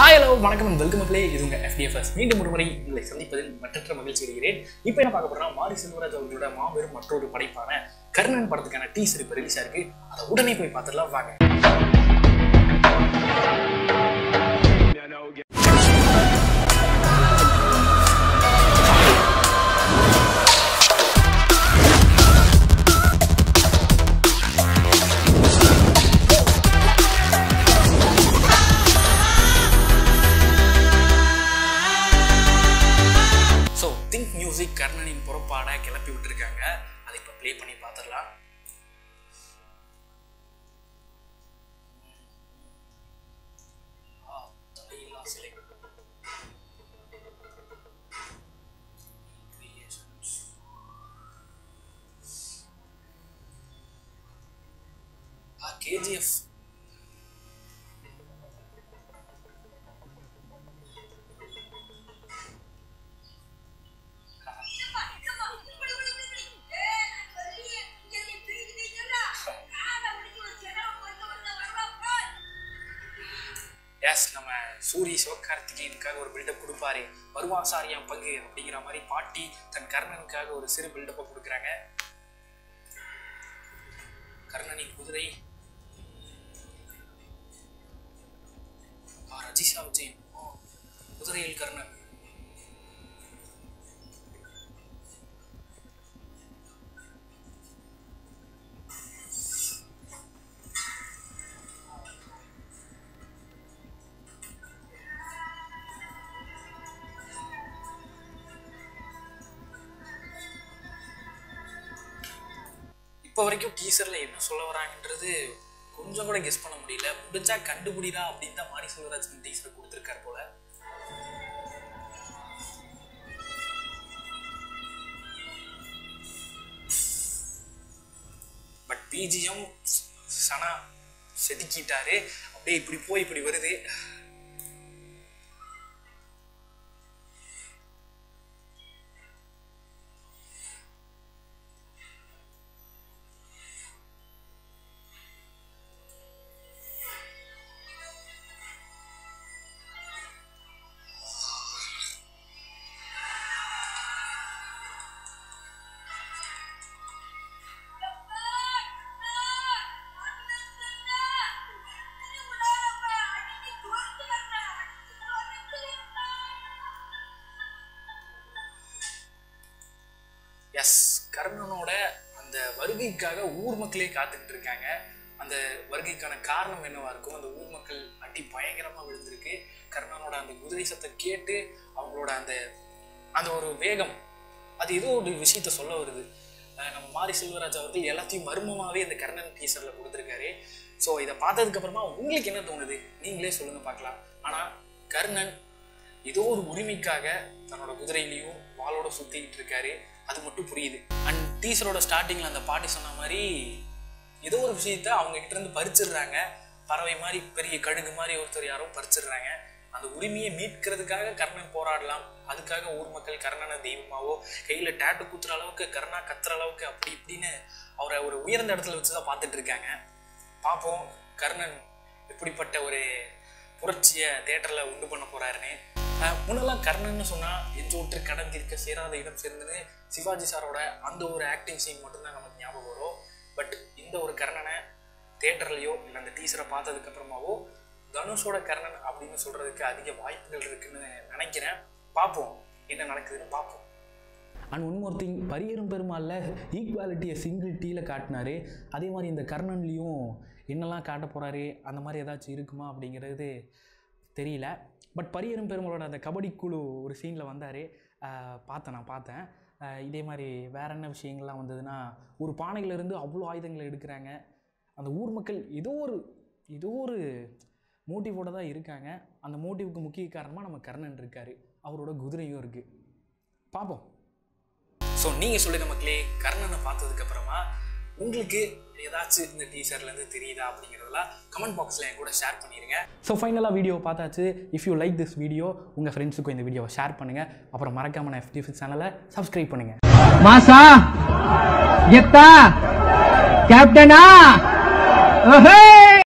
Hi hello வணக்கம் and welcome மக்களே இது உங்க FDFS மீண்டும் ஒரு முறை உங்களை சந்திப்பதில் மற்றற்ற மகிழ்ச்சி அடைகிறேன் இப்போ என்ன பார்க்க போறோம்னா மாரி செல்வராஜ் அவர்களோட மாபெரும் மற்றொரு படைப்பான கர்ணன் படத்துக்கான டீசர் இப்போ ரிலீஸ் ஆயிருக்கு அதை உடனே போய் பார்த்துடலாம் வாங்க ஸோ திங்க் மியூசிக் கர்ணனின் புறப்பாட கிளப்பி விட்டுருக்காங்க அதை இப்போ ப்ளே பண்ணி பார்த்துடலாம் ஆ, தலையில்லா சிலை. Creations. ஆ, KGF எஸ் நம்ம சூரி சிவகார்த்திகேயனுக்காக ஒரு பில்டப் கொடுப்பாரு வருவான் சார் என் பங்கு அப்படிங்கிற மாதிரி பாட்டி தன் கர்ணனுக்காக ஒரு சிறு பில்டப்பை கொடுக்குறாங்க கர்ணனின் குதிரை ஆ, ரஜிஷா விஜயன் ஓ, குதிரையில் கர்ணன் இப்போ வரைக்கும் டீசர்ல என்ன சொல்ல வராங்கன்றது கொஞ்சம் கூட கெஸ் பண்ண முடியல முடிஞ்சா கண்டுபிடிடா அப்படின்னு தான் மாரி செல்வராஜ் டீசர் கொடுத்துருக்காரு போல பட் பிஜிஎம் சனா செதுக்கிட்டாரு அப்படியே இப்படி போய் இப்படி வருது எஸ் கர்ணனோட அந்த வருகைக்காக ஊர் மக்களே காத்துக்கிட்டு இருக்காங்க அந்த வருகைக்கான காரணம் என்னவா இருக்கும் அந்த ஊர் மக்கள் அடி பயங்கரமா விழுந்திருக்கு கர்ணனோட அந்த குதிரை சத்தம் கேட்டு அவங்களோட அந்த அந்த ஒரு வேகம் அது ஏதோ ஒரு விஷயத்த சொல்ல வருது அஹ் நம்ம மாரி செல்வராஜ் அவர்கள் எல்லாத்தையும் மர்மமாவே இந்த கர்ணன் டீசர்ல கொடுத்துருக்காரு ஸோ இதை பார்த்ததுக்கு அப்புறமா உங்களுக்கு என்ன தோணுது நீங்களே சொல்லுங்க பார்க்கலாம் ஆனா கர்ணன் ஏதோ ஒரு உரிமைக்காக தன்னோட குதிரையிலையும் வாளோட சுத்திக்கிட்டு இருக்காரு அது மட்டும் புரியுது அண்ட் டீசரோட ஸ்டார்டிங்ல அந்த பாட்டி சொன்ன மாதிரி ஏதோ ஒரு விஷயத்த அவங்க கிட்ட இருந்து பறிச்சிடுறாங்க பறவை மாதிரி பெரிய கழுகு மாதிரி ஒருத்தர் யாரோ பறிச்சிடுறாங்க அந்த உரிமையை மீட்கிறதுக்காக கர்ணன் போராடலாம் அதுக்காக ஊர் மக்கள் கர்ணனை தெய்வமாவோ கையில டேட்டு குத்துற அளவுக்கு கர்ணா கத்துற அளவுக்கு அப்படி இப்படின்னு அவரை ஒரு உயர்ந்த இடத்துல வச்சு தான் பார்த்துட்டு இருக்காங்க பார்ப்போம் கர்ணன் எப்படிப்பட்ட ஒரு புரட்சியை தேட்டரில் உண்டு பண்ண போறாருன்னு அஹ் முன்னெல்லாம் கர்ணன்னு சொன்னா எஞ்சோற்று கடன் தீர்க்க சேராத இடம் சேர்ந்தது சிவாஜி சாரோட அந்த ஒரு ஆக்டிங் சீன் மட்டும்தான் நமக்கு ஞாபகம் வரும் பட் இந்த ஒரு கர்ணனை தேட்டர்லயோ இல்லை அந்த டீசரை பார்த்ததுக்கு அப்புறமாவோ தனுஷோட கர்ணன் அப்படின்னு சொல்றதுக்கு அதிக வாய்ப்புகள் இருக்குன்னு நினைக்கிறேன் பார்ப்போம் என்ன நடக்குதுன்னு பார்ப்போம் அண்ட் ஒன் மோர் திங் பரியரும் பெருமாளில் ஈக்குவாலிட்டியை சிங்கிள் டீயில் காட்டினாரு அதே மாதிரி இந்த கர்ணன்லேயும் என்னெல்லாம் காட்ட போகிறாரு அந்த மாதிரி ஏதாச்சும் இருக்குமா அப்படிங்கிறது தெரியல பட் பரியரும் பெருமாளோட அந்த கபடி குழு ஒரு சீனில் வந்தார் பார்த்தேன் நான் பார்த்தேன் ஆஹ் இதே மாதிரி வேற என்ன விஷயங்கள்லாம் வந்ததுன்னா ஒரு பானையிலேருந்து அவ்வளோ ஆயுதங்களை எடுக்கிறாங்க அந்த ஊர் மக்கள் ஏதோ ஒரு ஏதோ ஒரு மோட்டிவோட தான் இருக்காங்க அந்த மோட்டிவுக்கு முக்கிய காரணமாக நம்ம கர்ணன் இருக்கார் அவரோட குதிரையும் இருக்குது பார்ப்போம் ஸோ நீங்க சொல்லுங்க மக்களே கர்ணனை பார்த்ததுக்கு அப்புறமா உங்களுக்கு ஏதாச்சும் இந்த டீசர்ல இருந்து தெரியுதா அப்படிங்கிறதெல்லாம் கமெண்ட் பாக்ஸ்ல என் கூட ஷேர் பண்ணிருங்க ஸோ ஃபைனலாக வீடியோ பார்த்தாச்சு if you like this video உங்கள் ஃப்ரெண்ட்ஸுக்கும் இந்த வீடியோவை ஷேர் பண்ணுங்கள் அப்புறம் மறக்காம நான் எஃப்டிஎஃப் சேனலை சப்ஸ்கிரைப் பண்ணுங்கள் மாசா கெத்தா கேப்டனா ஓஹே